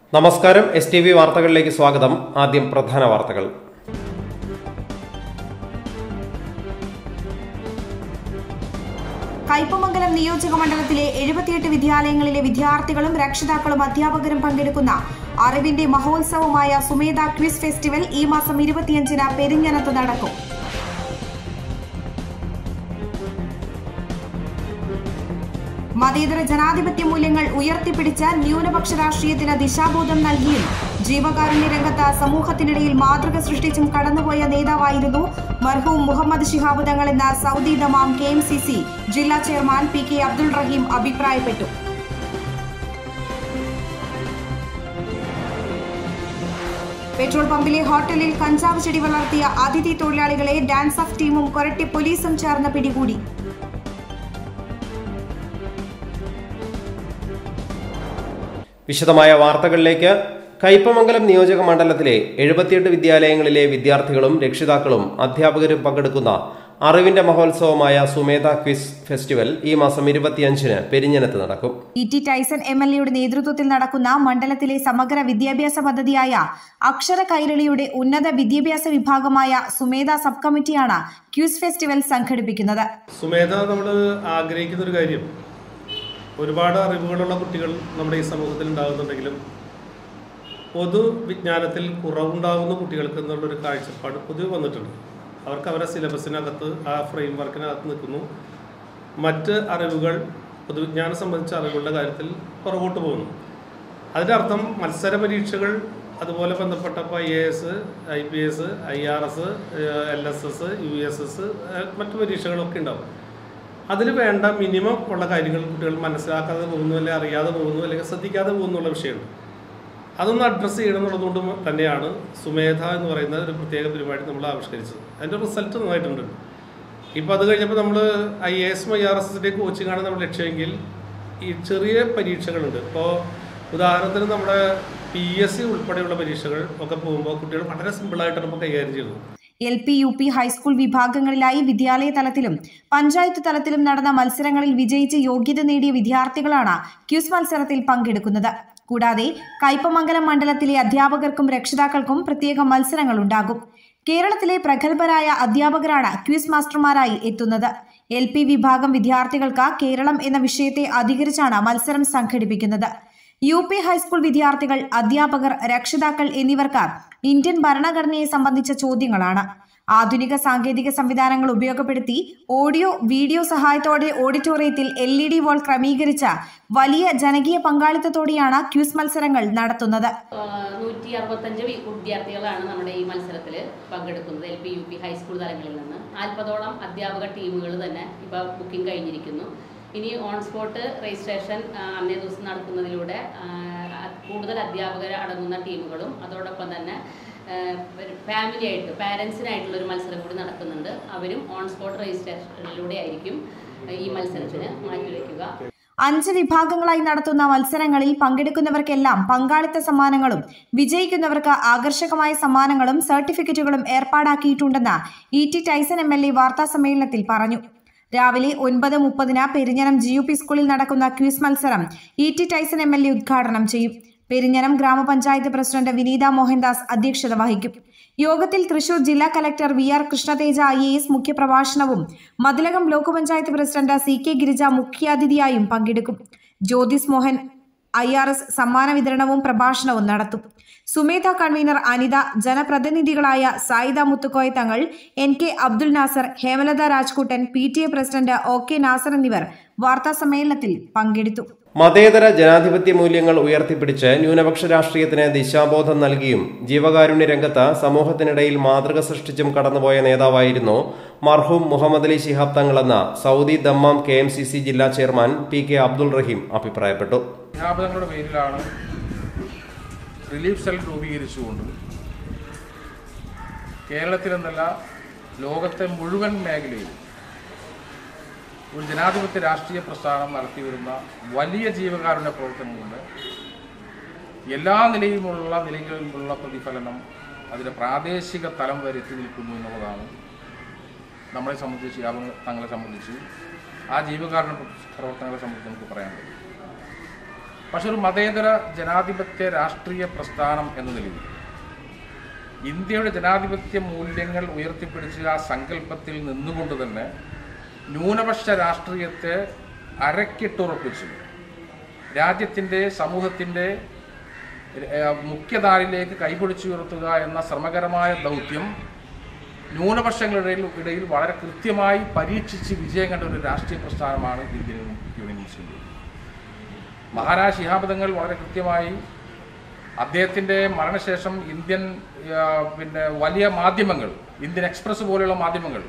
നമസ്കാരം S T V വാർത്തകളിലേക്ക് സ്വാഗതം ആദ്യം പ്രധാന വാർത്തകൾ കയ്പമംഗലം നിയോജക മണ്ഡലത്തിലെ എഴുപത്തിയെട്ട് വിദ്യാലയങ്ങളിലെ വിദ്യാർത്ഥികളും രക്ഷിതാക്കളും അധ്യാപകരും പങ്കെടുക്കുന്ന അറിവിന്റെ മഹോത്സവമായ സുമേധ ക്വിസ് ഫെസ്റ്റിവൽ ഈ മാസം ഇരുപത്തിയഞ്ചിന് പെരിഞ്ഞനത്ത് നടക്കും മതേതര ജനാധിപത്യ മൂല്യങ്ങൾ ഉയർത്തിപ്പിടിച്ച് ന്യൂനപക്ഷ രാഷ്ട്രീയത്തിന് ദിശാബോധം നൽകിയും ജീവകാരുണ്യ രംഗത്ത് സമൂഹത്തിനിടയിൽ മാതൃക സൃഷ്ടിച്ചും കടന്നുപോയ നേതാവായിരുന്നു മർഹൂം മുഹമ്മദ് ശിഹാബ് തങ്ങൾ എന്ന Saudi Dammam K M C C ജില്ലാ chairman P K Abdul Rahim അഭിപ്രായപ്പെട്ടു പെട്രോൾ പമ്പിലെ ഹോട്ടലിൽ കഞ്ചാവ് ചെടി വളർത്തിയ അതിഥി തൊഴിലാളികളെ ഡാൻസ് ഓഫ് ടീമും കൊരട്ടി പോലീസും ചേർന്ന് പിടികൂടി വിശദമായ വാർത്തകളിലേക്ക് കയ്പമംഗലം നിയോജക മണ്ഡലത്തിലെ എഴുപത്തിയെട്ട് വിദ്യാലയങ്ങളിലെ വിദ്യാർത്ഥികളും രക്ഷിതാക്കളും അധ്യാപകരും പങ്കെടുക്കുന്ന അറിവിന്റെ മഹോത്സവമായ സുമേധ ക്വിസ് ഫെസ്റ്റിവൽ ഈ മാസം ഇരുപത്തിയഞ്ചിന് പെരിഞ്ഞനത്ത് നടക്കും E T Tyson M L എയുടെ നേതൃത്വത്തിൽ നടക്കുന്ന മണ്ഡലത്തിലെ സമഗ്ര വിദ്യാഭ്യാസ പദ്ധതിയായ അക്ഷര കൈരളിയുടെ ഉന്നത വിദ്യാഭ്യാസ വിഭാഗമായ സുമേധ സബ് കമ്മിറ്റിയാണ് ക്യൂസ് ഫെസ്റ്റിവൽ സംഘടിപ്പിക്കുന്നത് സുമേധ നമ്മൾ ആഗ്രഹിക്കുന്ന ഒരു കാര്യം ഒരുപാട് അറിവുകളുള്ള കുട്ടികൾ നമ്മുടെ ഈ സമൂഹത്തിൽ ഉണ്ടാകുന്നുണ്ടെങ്കിലും പൊതുവിജ്ഞാനത്തിൽ കുറവുണ്ടാകുന്ന കുട്ടികൾക്ക് എന്നുള്ളൊരു കാഴ്ചപ്പാട് പൊതുവെ വന്നിട്ടുണ്ട് അവർക്ക് അവരുടെ സിലബസിനകത്ത് ആ ഫ്രെയിം വർക്കിനകത്ത് നിൽക്കുന്നു മറ്റ് അറിവുകൾ പൊതുവിജ്ഞാനം സംബന്ധിച്ച അറിവുകളുടെ കാര്യത്തിൽ പുറകോട്ട് പോകുന്നു അതിൻ്റെ അർത്ഥം മത്സര പരീക്ഷകൾ അതുപോലെ ബന്ധപ്പെട്ട ഇപ്പോൾ I A S I P S I R S L S S U S S മറ്റു പരീക്ഷകളൊക്കെ ഉണ്ടാവും അതിൽ വേണ്ട മിനിമം ഉള്ള കാര്യങ്ങൾ കുട്ടികൾ മനസ്സിലാക്കാതെ പോകുന്നു അല്ലെങ്കിൽ അറിയാതെ പോകുന്നു അല്ലെങ്കിൽ ശ്രദ്ധിക്കാതെ പോകുന്നു എന്നുള്ള വിഷയമുണ്ട് അതൊന്ന് അഡ്രസ്സ് ചെയ്യണം എന്നുള്ളതുകൊണ്ട് തന്നെയാണ് സുമേധ എന്ന് പറയുന്ന ഒരു പ്രത്യേക പരിപാടി നമ്മൾ ആവിഷ്കരിച്ചത് അതിൻ്റെ റിസൾട്ട് നന്നായിട്ടുണ്ട് ഇപ്പോൾ അത് കഴിഞ്ഞപ്പോൾ നമ്മൾ ഐ എ എസും ഐ ആർ എസ് എസിൻ്റെ കോച്ചിങ്ങാണ് നമ്മൾ ലക്ഷ്യമെങ്കിൽ ഈ ചെറിയ പരീക്ഷകളുണ്ട് ഇപ്പോൾ ഉദാഹരണത്തിന് നമ്മുടെ പി എസ് സി ഉൾപ്പെടെയുള്ള പരീക്ഷകൾ ഒക്കെ പോകുമ്പോൾ കുട്ടികൾ വളരെ സിമ്പിളായിട്ടാണ് നമുക്ക് കൈകാര്യം ചെയ്യുന്നത് L P U P high school വിഭാഗങ്ങളിലായി വിദ്യാലയ തലത്തിലും പഞ്ചായത്ത് തലത്തിലും നടന്ന മത്സരങ്ങളിൽ വിജയിച്ച് യോഗ്യത നേടിയ വിദ്യാർത്ഥികളാണ് ക്യൂസ് മത്സരത്തിൽ പങ്കെടുക്കുന്നത് കൂടാതെ കയ്പമംഗലം മണ്ഡലത്തിലെ അധ്യാപകർക്കും രക്ഷിതാക്കൾക്കും പ്രത്യേക മത്സരങ്ങൾ ഉണ്ടാകും കേരളത്തിലെ പ്രഗത്ഭരായ അധ്യാപകരാണ് ക്വിസ് മാസ്റ്റർമാരായി എത്തുന്നത് എൽ പി വിഭാഗം വിദ്യാർത്ഥികൾക്ക് കേരളം എന്ന വിഷയത്തെ അധികരിച്ചാണ് മത്സരം സംഘടിപ്പിക്കുന്നത് യു പി ഹൈസ്കൂൾ വിദ്യാർത്ഥികൾ അധ്യാപകർ രക്ഷിതാക്കൾ എന്നിവർക്ക് ഇന്ത്യൻ ഭരണഘടനയെ സംബന്ധിച്ച ചോദ്യങ്ങളാണ് ആധുനിക സാങ്കേതിക സംവിധാനങ്ങൾ ഉപയോഗപ്പെടുത്തി ഓഡിയോ വീഡിയോ സഹായത്തോടെ ഓഡിറ്റോറിയത്തിൽ എൽ ഇ ഡി വോൾ ക്രമീകരിച്ച വലിയ ജനകീയ പങ്കാളിത്തത്തോടെയാണ് ക്യൂസ് മത്സരങ്ങൾ നടത്തുന്നത് നൂറ്റി അറുപത്തഞ്ച് വി- വിദ്യാർത്ഥികളാണ് നമ്മുടെ ഈ മത്സരത്തിൽ പങ്കെടുക്കുന്നത് L P U P high school തലങ്ങളിൽ നിന്ന് നാൽപ്പതോളം അധ്യാപക ടീമുകൾ തന്നെ ഇപ്പോൾ ബുക്കിംഗ് കഴിഞ്ഞിരിക്കുന്നു ഇനി ഓൺ സ്പോട്ട് രജിസ്ട്രേഷൻ ആ, അന്നേ ദിവസം നടത്തുന്നതിലൂടെ ആ, കൂടുതൽ അധ്യാപകർ അടങ്ങുന്ന ടീമുകളും അതോടൊപ്പം തന്നെ ഫാമിലി ആയിട്ട് പാരൻസിനായിട്ടുള്ള ഒരു മത്സരം കൂടി നടക്കുന്നുണ്ട് അവരും ഓൺ സ്പോട്ട് രജിസ്ട്രേഷനിലൂടെ ആയിരിക്കും ഈ മത്സരത്തിന് മാറ്റിവെക്കുക അഞ്ച് വിഭാഗങ്ങളായി നടത്തുന്ന മത്സരങ്ങളിൽ പങ്കെടുക്കുന്നവർക്കെല്ലാം പങ്കാളിത്ത സമ്മാനങ്ങളും വിജയിക്കുന്നവർക്ക് ആകർഷകമായ സമ്മാനങ്ങളും സർട്ടിഫിക്കറ്റുകളും ഏർപ്പാടാക്കിയിട്ടുണ്ടെന്ന് E T Tyson M L A വാർത്താസമ്മേളനത്തിൽ പറഞ്ഞു രാവിലെ ഒൻപത് മുപ്പതിന് പെരിഞ്ഞനം ജി യു പി സ്കൂളിൽ നടക്കുന്ന ക്വിസ് മത്സരം E T Tyson M L A ഉദ്ഘാടനം ചെയ്യും പെരിഞ്ഞനം ഗ്രാമപഞ്ചായത്ത് പ്രസിഡന്റ് വിനീത മോഹൻദാസ് അധ്യക്ഷത വഹിക്കും യോഗത്തിൽ തൃശൂർ ജില്ലാ collector V R Krishnateja I A S മുഖ്യപ്രഭാഷണവും Mathilakam block panchayat president C K Girija മുഖ്യാതിഥിയായും പങ്കെടുക്കും Jyothis Mohan I R S സമ്മാന വിതരണവും പ്രഭാഷണവും നടത്തും സുമേധ കൺവീനർ അനിത ജനപ്രതിനിധികളായ Saida Muthukoya Thangal N K Abdul Nasar Hemalatha Rajkuttan P T A president O K Nasar എന്നിവർ വാർത്താസമ്മേളനത്തിൽ പങ്കെടുത്തു മതേതര ജനാധിപത്യ മൂല്യങ്ങൾ ഉയർത്തിപ്പിടിച്ച് ന്യൂനപക്ഷ രാഷ്ട്രീയത്തിന് ദിശാബോധം നൽകിയും ജീവകാരുണ്യ രംഗത്ത് സമൂഹത്തിനിടയിൽ മാതൃക സൃഷ്ടിച്ചും കടന്നുപോയ നേതാവായിരുന്നു മർഹൂം മുഹമ്മദ് അലി ശിഹാബ് തങ്ങളെന്ന Saudi Dammam K M C C ജില്ലാ chairman P K Abdul Rahim അഭിപ്രായപ്പെട്ടു അധ്യാപകരുടെ പേരിലാണ് റിലീഫ് സെൽ രൂപീകരിച്ചുകൊണ്ട് കേരളത്തിലെന്നല്ല ലോകത്തെ മുഴുവൻ മേഖലയിൽ ഒരു ജനാധിപത്യ രാഷ്ട്രീയ പ്രസ്ഥാനം നടത്തിവരുന്ന വലിയ ജീവകാരുണ്യ പ്രവർത്തനങ്ങളുടെ എല്ലാ നിലയിലുമുള്ള നിലകളിലുള്ള പ്രതിഫലനം അതിൻ്റെ പ്രാദേശിക തലം വരെ എത്തി നിൽക്കുന്നു എന്നുള്ളതാണ് നമ്മളെ സംബന്ധിച്ച് യാതൊന്ന് തങ്ങളെ സംബന്ധിച്ച് ആ ജീവകാരുണ്യ പ്രവർത്തനങ്ങളെ സംബന്ധിച്ച് നമുക്ക് പറയാൻ കഴിയും പക്ഷെ ഒരു മതേതര ജനാധിപത്യ രാഷ്ട്രീയ പ്രസ്ഥാനം എന്ന നിലയിൽ ഇന്ത്യയുടെ ജനാധിപത്യ മൂല്യങ്ങൾ ഉയർത്തിപ്പിടിച്ച് ആ സങ്കല്പത്തിൽ നിന്നുകൊണ്ട് തന്നെ ന്യൂനപക്ഷ രാഷ്ട്രീയത്തെ അരക്കിട്ടുറപ്പിച്ചു രാജ്യത്തിൻ്റെ സമൂഹത്തിൻ്റെ ഏഹ്, മുഖ്യധാരയിലേക്ക് കൈപിടിച്ചുയർത്തുക എന്ന ശ്രമകരമായ ദൗത്യം ന്യൂനപക്ഷങ്ങളുടെ ഇടയിൽ- ഇടയിൽ വളരെ കൃത്യമായി പരീക്ഷിച്ച് വിജയം കണ്ട ഒരു രാഷ്ട്രീയ പ്രസ്ഥാനമാണ് ഇന്ത്യൻ യൂണിയൻ മുസ്ലിം ലീഗ് മഹാരാജ് ശിഹാബദങ്ങൾ വളരെ കൃത്യമായി അദ്ദേഹത്തിൻ്റെ മരണശേഷം ഇന്ത്യൻ ആ, പിന്നെ വലിയ മാധ്യമങ്ങൾ ഇന്ത്യൻ എക്സ്പ്രസ് പോലെയുള്ള മാധ്യമങ്ങൾ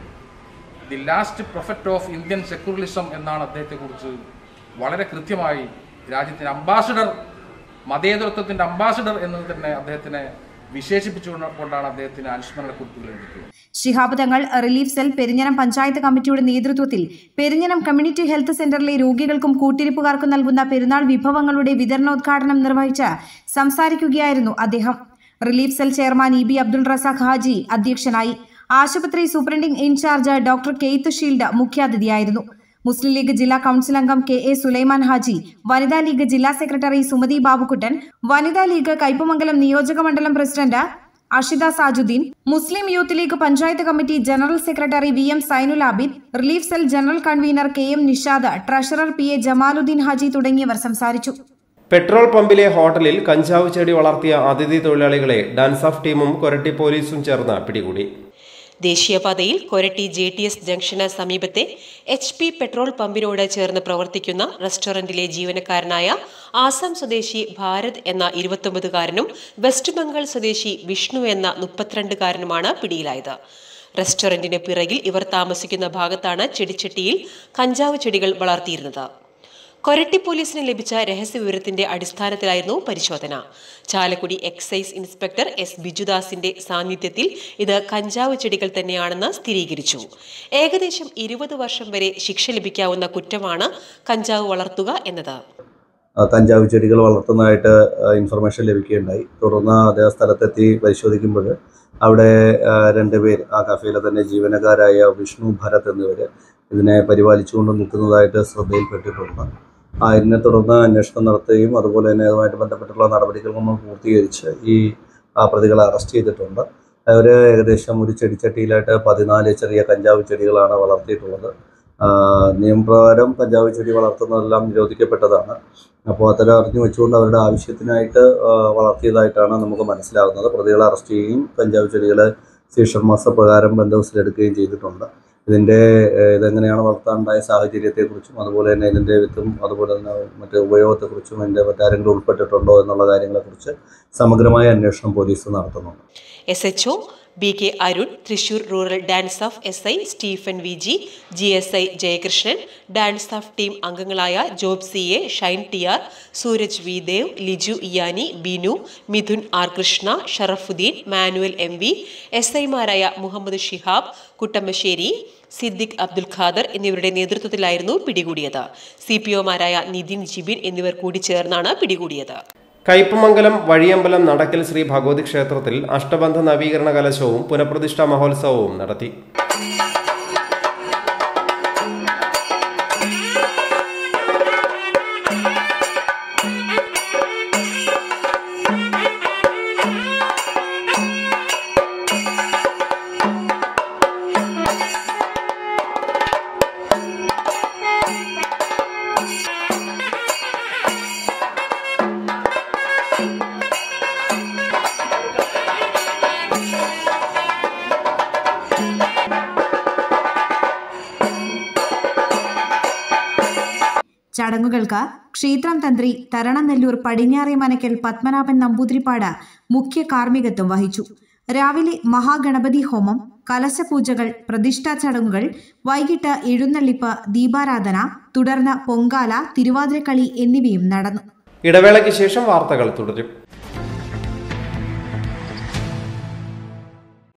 the last prophet of Indian secularism എന്നാണ് അദ്ദേഹത്തെക്കുറിച്ച് വളരെ കൃത്യമായി രാജ്യത്തിൻ്റെ അംബാസിഡർ മതേതരത്വത്തിൻ്റെ അംബാസിഡർ എന്ന് തന്നെ അദ്ദേഹത്തിനെ വിശേഷിപ്പിച്ചുകൊണ്ടാണ് അദ്ദേഹത്തിന് അനുസ്മരണ കുറിപ്പുകൾ എഴുതിയിട്ടുള്ളത് ശിഹാബ് തങ്ങൾ റിലീഫ് സെൽ പെരിഞ്ഞനം പഞ്ചായത്ത് കമ്മിറ്റിയുടെ നേതൃത്വത്തിൽ പെരിഞ്ഞനം കമ്മ്യൂണിറ്റി ഹെൽത്ത് സെന്ററിലെ രോഗികൾക്കും കൂട്ടിരിപ്പുകാർക്കും നൽകുന്ന പെരുന്നാൾ വിഭവങ്ങളുടെ വിതരണോദ്ഘാടനം നിർവഹിച്ച് സംസാരിക്കുകയായിരുന്നു അദ്ദേഹം relief cell chairman E B Abdul Razak Haji അധ്യക്ഷനായി ആശുപത്രി superintending incharge doctor Keith Shield മുഖ്യാതിഥിയായിരുന്നു മുസ്ലിം ലീഗ് ജില്ലാ കൌൺസിൽ അംഗം കെ എ സുലൈമാൻ ഹാജി വനിതാ ലീഗ് ജില്ലാ സെക്രട്ടറി സുമതി ബാബുക്കുട്ടൻ വനിതാ ലീഗ് കയ്പമംഗലം നിയോജക മണ്ഡലം president Ashitha Sajuddeen Muslim Youth League panchayat committee general secretary V M Zainul Abid relief cell general convener K M Nishad treasurer P A Jamaluddeen Haji തുടങ്ങിയവർ സംസാരിച്ചു പെട്രോൾ പമ്പിലെ ഹോട്ടലിൽ കഞ്ചാവ് ചെടി വളർത്തിയ അതിഥി തൊഴിലാളികളെ ഡാൻസ് ഓഫ് ടീമും കൊരട്ടി പോലീസും ചേർന്ന് പിടികൂടി ദേശീയപാതയിൽ കൊരട്ടി ജെ ടി എസ് ജംഗ്ഷന് സമീപത്തെ എച്ച് പി പെട്രോൾ പമ്പിനോട് ചേർന്ന് പ്രവർത്തിക്കുന്ന റെസ്റ്റോറന്റിലെ ജീവനക്കാരനായ ആസാം സ്വദേശി ഭാരത് എന്ന ഇരുപത്തൊമ്പതുകാരനും വെസ്റ്റ് ബംഗാൾ സ്വദേശി വിഷ്ണു എന്ന മുപ്പത്തിരണ്ടുകാരനുമാണ് പിടിയിലായത് റെസ്റ്റോറന്റിന് പിറകിൽ ഇവർ താമസിക്കുന്ന ഭാഗത്താണ് ചെടിച്ചട്ടിയിൽ കഞ്ചാവ് ചെടികൾ വളർത്തിയിരുന്നത് കൊരട്ടി പോലീസിന് ലഭിച്ച രഹസ്യവിവരത്തിന്റെ അടിസ്ഥാനത്തിലായിരുന്നു പരിശോധന ചാലക്കുടി എക്സൈസ് ഇൻസ്പെക്ടർ എസ് ബിജുദാസിന്റെ സാന്നിധ്യത്തിൽ ഇത് കഞ്ചാവ് ചെടികൾ തന്നെയാണെന്ന് സ്ഥിരീകരിച്ചു ഏകദേശം ഇരുപത് വർഷം വരെ ശിക്ഷ ലഭിക്കാവുന്ന കുറ്റമാണ് കഞ്ചാവ് വളർത്തുക എന്നത് ആ, കഞ്ചാവ് ചെടികൾ വളർത്തുന്നതായിട്ട് ആ, ഇൻഫർമേഷൻ ലഭിക്കുകയുണ്ടായി തുടർന്ന് അതേ സ്ഥലത്തെത്തി പരിശോധിക്കുമ്പോൾ അവിടെ ആ, രണ്ടുപേർ ആ കഫേയിലെ തന്നെ ജീവനക്കാരായ വിഷ്ണു ഭരത് എന്നിവർ ഇതിനെ പരിപാലിച്ചുകൊണ്ട് നിൽക്കുന്നതായിട്ട് ശ്രദ്ധയിൽപ്പെട്ടിട്ടുണ്ട് ആ ഇതിനെ തുടർന്ന് അന്വേഷണം നടത്തുകയും അതുപോലെ തന്നെ അതുമായിട്ട് ബന്ധപ്പെട്ടുള്ള നടപടികൾ നമ്മൾ പൂർത്തീകരിച്ച് ഈ ആ, പ്രതികളെ അറസ്റ്റ് ചെയ്തിട്ടുണ്ട് അവർ ഏകദേശം ഒരു ചെടിച്ചട്ടിയിലായിട്ട് പതിനാല് ചെറിയ കഞ്ചാവ് ചെടികളാണ് വളർത്തിയിട്ടുള്ളത് ആ, നിയമപ്രകാരം കഞ്ചാവ് ചെടി വളർത്തുന്നതെല്ലാം നിരോധിക്കപ്പെട്ടതാണ് അപ്പോൾ അത്തരം അറിഞ്ഞു വെച്ചുകൊണ്ട് അവരുടെ ആവശ്യത്തിനായിട്ട് ആ, വളർത്തിയതായിട്ടാണ് നമുക്ക് മനസ്സിലാകുന്നത് പ്രതികളെ അറസ്റ്റ് ചെയ്യുകയും കഞ്ചാവ് ചെടികൾ സീഷൻ മാസപ്രകാരം ബന്ധവസിലെടുക്കുകയും ചെയ്തിട്ടുണ്ട് ഇതിൻ്റെ ഏഹ്, ഇതെങ്ങനെയാണ് വളർത്താനുണ്ടായ സാഹചര്യത്തെക്കുറിച്ചും അതുപോലെ തന്നെ ഇതിൻ്റെ വിത്തും അതുപോലെ തന്നെ മറ്റ് ഉപയോഗത്തെക്കുറിച്ചും അതിൻ്റെ മറ്റാരെങ്കിലും ഉൾപ്പെട്ടിട്ടുണ്ടോ എന്നുള്ള കാര്യങ്ങളെക്കുറിച്ച് സമഗ്രമായ അന്വേഷണം പോലീസ് നടത്തുന്നുണ്ട് S H B K Arun Thrissur rural DANSAF S I Stephen V G G S I Jayakrishnan DANSAF team അംഗങ്ങളായ Job C A Shine T R Sooraj V Dev Liju ഇയാനി Binu Mithun R Krishna Sharafuddeen Manuel M V S ഐമാരായ മുഹമ്മദ് ഷിഹാബ് കുട്ടമ്മശ്ശേരി സിദ്ദിഖ് അബ്ദുൽ ഖാദർ എന്നിവരുടെ നേതൃത്വത്തിലായിരുന്നു പിടികൂടിയത് C P ഒമാരായ നിതിൻ ജിബിൻ എന്നിവർ കൂടി ചേർന്നാണ് പിടികൂടിയത് കയ്പമംഗലം വഴിയമ്പലം നടക്കൽ ശ്രീ ഭഗവതി ക്ഷേത്രത്തിൽ അഷ്ടബന്ധ നവീകരണ കലശവും പുനഃപ്രതിഷ്ഠാ മഹോത്സവവും നടത്തി ചടങ്ങുകൾക്ക് ക്ഷേത്രം തന്ത്രി തരണനെല്ലൂർ പടിഞ്ഞാറേ മനക്കൽ പത്മനാഭൻ നമ്പൂതിരിപ്പാട് മുഖ്യ കാർമ്മികത്വം വഹിച്ചു രാവിലെ മഹാഗണപതി ഹോമം കലശപൂജകൾ പ്രതിഷ്ഠാ ചടങ്ങുകൾ വൈകിട്ട് എഴുന്നള്ളിപ്പ് ദീപാരാധന തുടർന്ന് പൊങ്കാല തിരുവാതിരക്കളി എന്നിവയും നടന്നു ഇടവേളയ്ക്ക് ശേഷം വാർത്തകൾ തുടരും